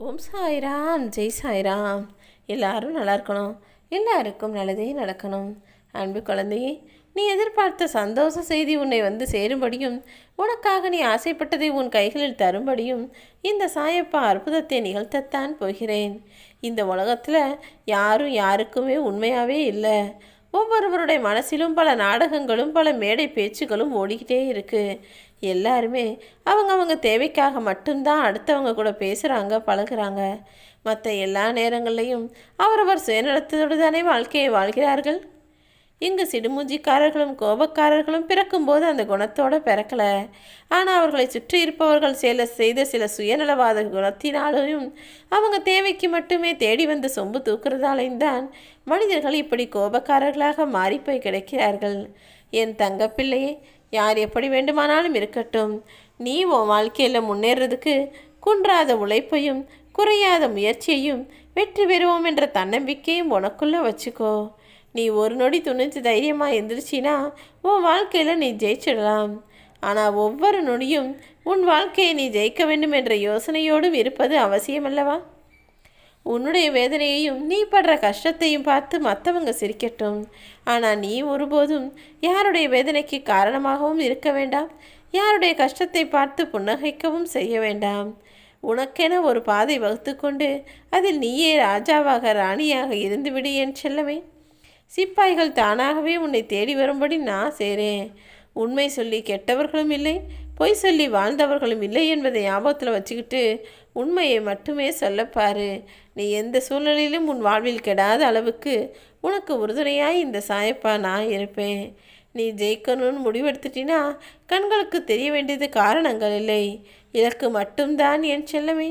ஓம் சாய்ராம் ஜெய் சாய்ராம் எல்லாரும் நல்லா இருக்கணும் எல்லாருக்கும் நல்லதே நடக்கணும் அன்பு குழந்தையே நீ எதிர்பார்த்த சந்தோஷ செய்தி உன்னை வந்து சேரும்படியும் உனக்காக நீ ஆசைப்பட்டதை உன் கைகளில் தரும்படியும் இந்த சாயப்பா அற்புதத்தை நிகழ்த்தத்தான் போகிறேன் இந்த உலகத்தில் யாரும் யாருக்குமே உண்மையாகவே இல்லை ஒவ்வொருவருடைய மனசிலும் பல நாடகங்களும் பல மேடை பேச்சுகளும் ஓடிக்கிட்டே இருக்கு எல்லாருமே அவங்க அவங்க தேவைக்காக மட்டும்தான் அடுத்தவங்க கூட பேசுகிறாங்க பழகுறாங்க மற்ற எல்லா நேரங்கள்லையும் அவரவர் சுயநலத்தோடு தானே வாழ்க்கையை வாழ்கிறார்கள் இங்கு சிடுமூஞ்சிக்காரர்களும் கோபக்காரர்களும் பிறக்கும்போது அந்த குணத்தோடு பிறக்கல ஆனால் அவர்களை சுற்றி இருப்பவர்கள் சில செய்த சில சுயநலவாத குணத்தினாலும் அவங்க தேவைக்கு மட்டுமே தேடி வந்து சொம்பு தூக்குறதாலையும் தான் மனிதர்கள் இப்படி கோபக்காரர்களாக மாறிப்போய் கிடைக்கிறார்கள் என் தங்கப்பிள்ளையே யார் எப்படி வேண்டுமானாலும் இருக்கட்டும் நீ உன் வாழ்க்கையில் முன்னேறதுக்கு குன்றாத உழைப்பையும் குறையாத முயற்சியையும் வெற்றி பெறுவோம் என்ற தன்னம்பிக்கையும் உனக்குள்ளே வச்சுக்கோ நீ ஒரு நொடி துணிஞ்சு தைரியமாக எந்திரிச்சினா உன் வாழ்க்கையில் நீ ஜெயிச்சிடலாம் ஆனால் ஒவ்வொரு நொடியும் உன் வாழ்க்கையை நீ ஜெயிக்க வேண்டும் என்ற யோசனையோடும் இருப்பது அவசியமல்லவா உன்னுடைய வேதனையையும் நீ படுற கஷ்டத்தையும் பார்த்து மற்றவங்க சிரிக்கட்டும் ஆனால் நீ ஒருபோதும் யாருடைய வேதனைக்கு காரணமாகவும் இருக்க வேண்டாம் யாருடைய கஷ்டத்தை பார்த்து புன்னகைக்கவும் செய்ய வேண்டாம் உனக்கென ஒரு பாதை வகுத்து கொண்டு அதில் நீயே ராஜாவாக ராணியாக இருந்துவிடு என் செல்லமே சிப்பாய்கள் தானாகவே உன்னை தேடி வரும்படி நான் சேரேன் உண்மை சொல்லி கெட்டவர்களும் இல்லை பொய் சொல்லி வாழ்ந்தவர்களும் இல்லை என்பதை ஞாபகத்தில் வச்சுக்கிட்டு உண்மையை மட்டுமே சொல்லப்பாரு நீ எந்த சூழ்நிலையிலும் உன் வாழ்வில் கெடாத அளவுக்கு உனக்கு உறுதுணையாய் இந்த சாயப்பா நான் இருப்பேன் நீ ஜெயிக்கணும்னு முடிவெடுத்துட்டினா கண்களுக்கு தெரிய வேண்டியது காரணங்கள் இல்லை இலக்கு மட்டும்தான் என் செல்லமே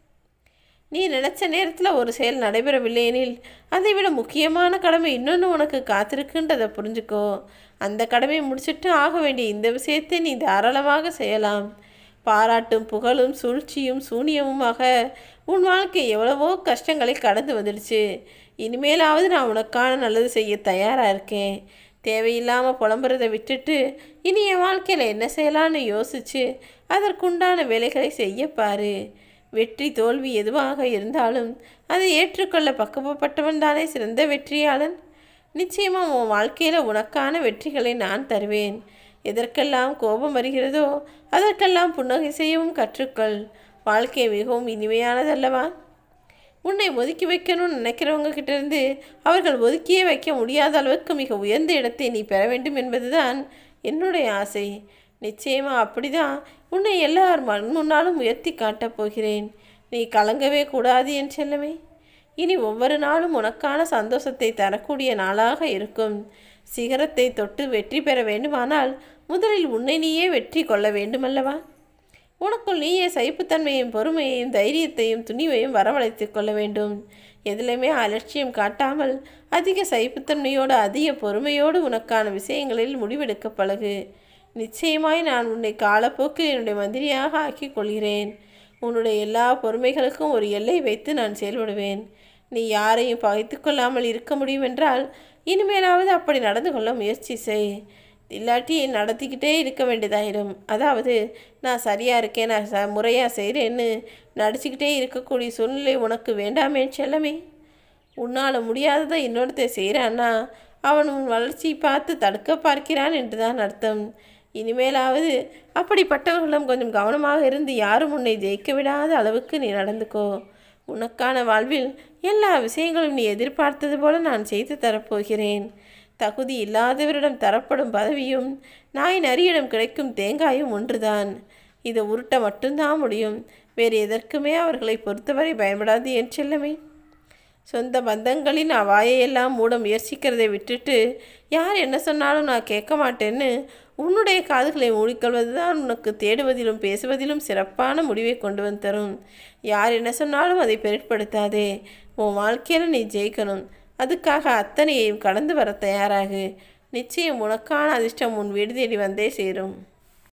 நீ நினச்ச நேரத்தில் ஒரு செயல் நடைபெறவில்லை எனில் அதை விட முக்கியமான கடமை இன்னொன்று உனக்கு காத்திருக்குன்றதை புரிஞ்சுக்கோ அந்த கடமையை முடிச்சுட்டு ஆக வேண்டிய இந்த விஷயத்தை நீ தாராளமாக செய்யலாம் பாராட்டும் புகழும் சூழ்ச்சியும் சூனியமுமாக உன் வாழ்க்கை எவ்வளவோ கஷ்டங்களை கடந்து வந்துடுச்சு இனிமேலாவது நான் உனக்கான நல்லது செய்ய தயாராக இருக்கேன் தேவையில்லாமல் புலம்புறதை விட்டுட்டு இனி என் வாழ்க்கையில் என்ன செய்யலான்னு யோசித்து அதற்குண்டான வேலைகளை செய்ய பாரு வெற்றி தோல்வி எதுவாக இருந்தாலும் அதை ஏற்றுக்கொள்ள பக்குவப்பட்டவன் தானே சிறந்த வெற்றியாளன் நிச்சயமாக உன் வாழ்க்கையில் உனக்கான வெற்றிகளை நான் தருவேன் எதற்கெல்லாம் கோபம் வருகிறதோ அதற்கெல்லாம் புன்னகை செய்யவும் கற்றுக்கொள் வாழ்க்கை மிகவும் இனிமையானதல்லவா உன்னை ஒதுக்கி வைக்கணும்னு நினைக்கிறவங்க கிட்டேருந்து அவர்கள் ஒதுக்கியே வைக்க முடியாத அளவுக்கு மிக உயர்ந்த இடத்தை நீ பெற வேண்டும் என்பதுதான் என்னுடைய ஆசை நிச்சயமாக அப்படிதான் உன்னை எல்லார் மண் முன்னாலும் உயர்த்தி காட்டப் போகிறேன் நீ கலங்கவே கூடாது என் செல்லமே இனி ஒவ்வொரு நாளும் உனக்கான சந்தோஷத்தை தரக்கூடிய நாளாக இருக்கும் சிகரத்தை தொட்டு வெற்றி பெற வேண்டுமானால் முதலில் உன்னை நீயே வெற்றி கொள்ள வேண்டுமல்லவா உனக்குள் நீயே சகிப்புத்தன்மையும் பொறுமையையும் தைரியத்தையும் துணிவையும் வரவழைத்து கொள்ள வேண்டும் எதிலுமே அலட்சியம் காட்டாமல் அதிக சகிப்புத்தன்மையோடு அதிக பொறுமையோடு உனக்கான விஷயங்களில் முடிவெடுக்க பழகு நிச்சயமாய் நான் உன்னை காலப்போக்கில் என்னுடைய மந்திரியாக ஆக்கிக் கொள்கிறேன் உன்னுடைய எல்லா பொறுமைகளுக்கும் ஒரு எல்லை வைத்து நான் செயல்படுவேன் நீ யாரையும் பகைத்து கொள்ளாமல் இருக்க முடியும் என்றால் இனிமேலாவது அப்படி நடந்து கொள்ள முயற்சி செய் இல்லாட்டி நடத்திக்கிட்டே இருக்க வேண்டியதாயிடும் அதாவது நான் சரியாக இருக்கேன் நான் ச முறையாக செய்கிறேன்னு நடிச்சுக்கிட்டே இருக்கக்கூடிய சூழ்நிலை உனக்கு வேண்டாமே செல்லமே உன்னால் முடியாததை இன்னொருத்தை செய்கிறான்னா அவன் உன் வளர்ச்சியை பார்த்து தடுக்க பார்க்கிறான் என்று தான் அர்த்தம் இனிமேலாவது அப்படிப்பட்டவர்களும் கொஞ்சம் கவனமாக இருந்து யாரும் உன்னை ஜெயிக்க விடாத அளவுக்கு நீ நடந்துக்கோ உனக்கான வாழ்வில் எல்லா விஷயங்களும் நீ எதிர்பார்த்தது போல நான் செய்து தரப்போகிறேன் தகுதி இல்லாதவரிடம் தரப்படும் பதவியும் நாய் நரியிடம் கிடைக்கும் தேங்காயும் ஒன்றுதான் இதை உருட்ட மட்டும்தான் முடியும் வேறு எதற்குமே அவர்களை பொறுத்தவரை பயன்படாது என் செல்லமே சொந்த பந்தங்களின் அவாயையெல்லாம் மூட முயற்சிக்கிறதை விட்டுட்டு யார் என்ன சொன்னாலும் நான் கேட்க மாட்டேன்னு உன்னுடைய காதுகளை மூடிக்கொள்வது தான் உனக்கு தேடுவதிலும் பேசுவதிலும் சிறப்பான முடிவை கொண்டு வந்து தரும் யார் என்ன சொன்னாலும் அதை பொருட்படுத்தாதே உன் வாழ்க்கையில் நீ ஜெயிக்கணும் அதுக்காக அத்தனையையும் கடந்து வர தயாராகு நிச்சயம் உனக்கான அதிர்ஷ்டம் உன் வீடு தேடி வந்தே சேரும்